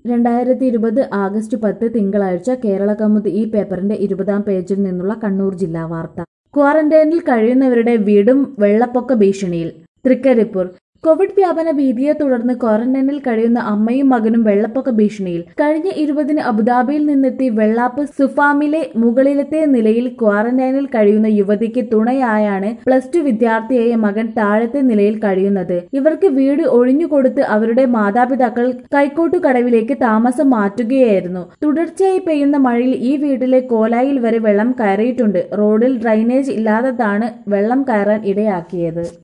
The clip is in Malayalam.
രണ്ടായിരത്തി ഇരുപത് ആഗസ്റ്റ് പത്ത് തിങ്കളാഴ്ച കേരള കൗമുദി ഈ പേപ്പറിന്റെ ഇരുപതാം പേജിൽ നിന്നുള്ള കണ്ണൂർ ജില്ലാ വാർത്ത ക്വാറന്റൈനിൽ കഴിയുന്നവരുടെ വീടും വെള്ളപ്പൊക്ക ഭീഷണിയിൽ തൃക്കരിപ്പൂർ കോവിഡ് വ്യാപന ഭീതിയെ തുടർന്ന് ക്വാറന്റൈനിൽ കഴിയുന്ന അമ്മയും മകനും വെള്ളപ്പൊക്ക ഭീഷണിയിൽ കഴിഞ്ഞ ഇരുപതിന് അബുദാബിയിൽ നിന്നെത്തി വെള്ളാപ്പ് സുഫാമിലെ മുകളിലത്തെ നിലയിൽ ക്വാറന്റൈനിൽ കഴിയുന്ന യുവതിക്ക് തുണയായാണ് പ്ലസ് ടു വിദ്യാർത്ഥിയായ മകൻ താഴത്തെ നിലയിൽ കഴിയുന്നത് ഇവർക്ക് വീട് ഒഴിഞ്ഞുകൊടുത്ത് അവരുടെ മാതാപിതാക്കൾ കൈക്കോട്ടുകടവിലേക്ക് താമസം മാറ്റുകയായിരുന്നു തുടർച്ചയായി പെയ്യുന്ന മഴയിൽ ഈ വീട്ടിലെ കോലായിൽ വരെ വെള്ളം കയറിയിട്ടുണ്ട് റോഡിൽ ഡ്രൈനേജ് ഇല്ലാത്തതാണ് വെള്ളം കയറാൻ ഇടയാക്കിയത്